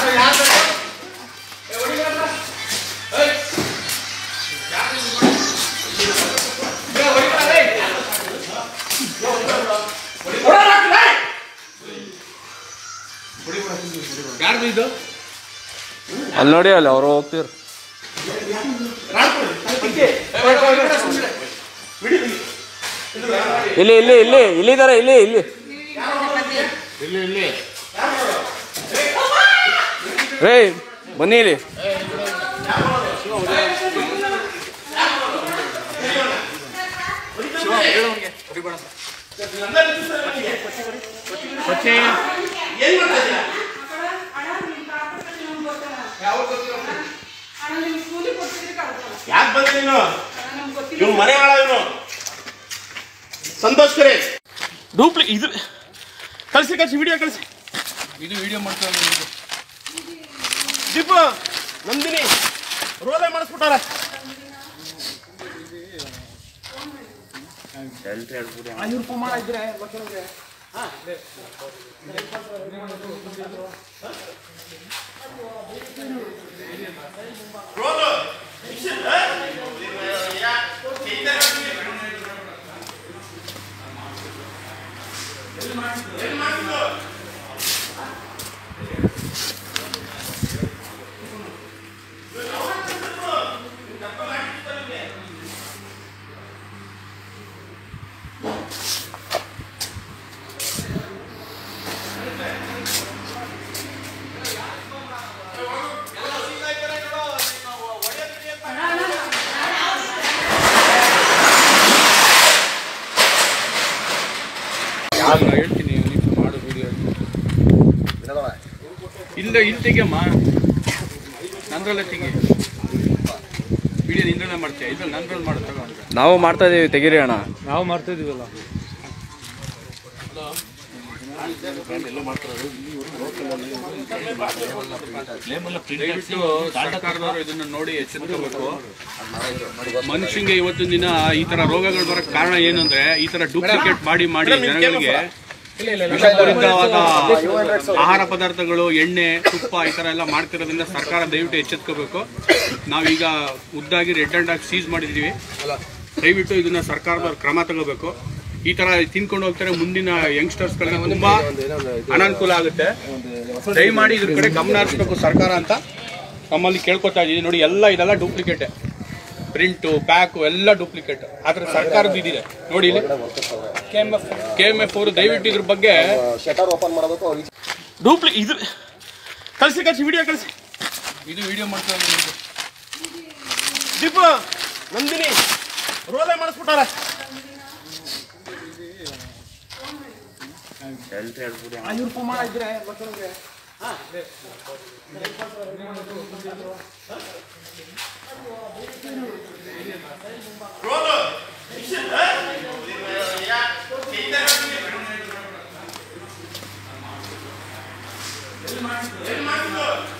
ಯಾರ್ದು ಇದು ಅಲ್ಲಿ ನೋಡಿ ಅಲ್ಲಿ ಅವರು ಹೋಗ್ತಿರ್ ಇಲ್ಲಿ ಇಲ್ಲಿ ಇಲ್ಲಿ ಇಲ್ಲಿದ್ದಾರೆ ಇಲ್ಲಿ ಇಲ್ಲಿ ಇಲ್ಲಿ ಇಲ್ಲಿ ರೇ ಬನ್ನಿ ಇಲ್ಲಿ ಕೊಚ್ಚೆ ಯಾಕೆ ಬಂದ ನೀನು ಇವ್ನು ಮನೆ ಹಾಳ ಇವನು ಸಂತೋಷ್ ಕರೆ ಡೂಪ್ಲಿ ಇದು ಕಳ್ಸಿ ಕಳ್ಸಿ ವಿಡಿಯೋ ಕಳ್ಸಿ ಇದು ವಿಡಿಯೋ ಮಾಡ್ತಾರೆ ದೀಪ ನಂದಿನಿ ರೋಲೆ ಮಾಡಿಸ್ಬಿಟ್ಟಾರ ನಾನು ಹೇಳ್ತೀನಿ ನೀವು ಮಾಡು ವಿಡಿಯೋ ಇಲ್ಲ ಇಲ್ಲಿ ತೆಗಿಯಮ್ಮ ನಂದ್ರಲ್ಲೇ ತೆಗಿ ವಿಡಿಯೋ ನಿಂದ್ರಲ್ಲೇ ಮಾಡ್ತೀಯ ಇದ್ರಲ್ಲಿ ನಂದ್ರಲ್ಲಿ ಮಾಡು ತಗೋ ಅಂತ ನಾವು ಮಾಡ್ತಾ ಇದೀವಿ ತೆಗೀರಿ ಅಣ್ಣ ನಾವು ಮಾಡ್ತಾ ಇದೀವಲ್ಲ ದಯವಿಟ್ಟು ಸರ್ಕಾರದವರು ಇದನ್ನ ನೋಡಿ ಎಚ್ಚರಿಸಬೇಕು ಮನುಷ್ಯಂಗೆ ಇವತ್ತಿನ ದಿನ ಈ ತರ ರೋಗಗಳು ಬರಕ್ ಕಾರಣ ಏನಂದ್ರೆ ಈ ತರ ಡೂಪ್ಲಿಕೇಟ್ ಮಾಡಿ ಮಾಡಿ ಜನಗಳಿಗೆ ವಿಷಪೂರಿತವಾದ ಆಹಾರ ಪದಾರ್ಥಗಳು ಎಣ್ಣೆ ತುಪ್ಪ ಈ ತರ ಎಲ್ಲ ಮಾಡ್ತಿರೋದ್ರಿಂದ ಸರ್ಕಾರ ದಯವಿಟ್ಟು ಎಚ್ಚೆತ್ಕೋಬೇಕು ನಾವೀಗ ಉದ್ದಾಗಿ ರೆಡ್ ಅಂಡ್ ಆಗಿ ಸೀಸ್ ಮಾಡಿದೀವಿ ದಯವಿಟ್ಟು ಇದನ್ನ ಸರ್ಕಾರದವ್ರು ಕ್ರಮ ತಗೋಬೇಕು ಈ ತರ ತಿನ್ಕೊಂಡು ಹೋಗ್ತಾರೆ ಮುಂದಿನ ಯಂಗ್ಸ್ಟರ್ಸ್ಗಳಿಗೆ ತುಂಬಾ ಅನಾನುಕೂಲ ಆಗುತ್ತೆ ದಯಮಾಡಿ ಇದ್ರ ಕಡೆ ಗಮನ ಹರಿಸ್ಬೇಕು ಸರ್ಕಾರ ಅಂತ ನಮ್ಮಲ್ಲಿ ಕೇಳ್ಕೊತಾ ಇದೀವಿ ನೋಡಿ ಎಲ್ಲ ಇದೆಲ್ಲ ಡೂಪ್ಲಿಕೇಟ್ ಪ್ರಿಂಟು ಪ್ಯಾಕು ಎಲ್ಲ ಡೂಪ್ಲಿಕೇಟ್ ಆದ್ರೆ ಸರ್ಕಾರದ ಇದಿದೆ ನೋಡಿ ಇಲ್ಲಿ ಕೆ ಎಮ್ ಎಫ್ ಅವರು ದಯವಿಟ್ಟು ಇದ್ರ ಬಗ್ಗೆ ಡೂಪ್ಲಿ ಇದು ಕಳ್ಸಿ ಕಳ್ಸಿ ವಿಡಿಯೋ ಕಳ್ಸಿ ಇದು ವಿಡಿಯೋ ಮಾಡ್ತಾರೆ ದೀಪ ನಂದಿನಿ ರೋಲೆ ಮಾಡಿಸ್ಬಿಟ್ಟಾರ ರೋಲು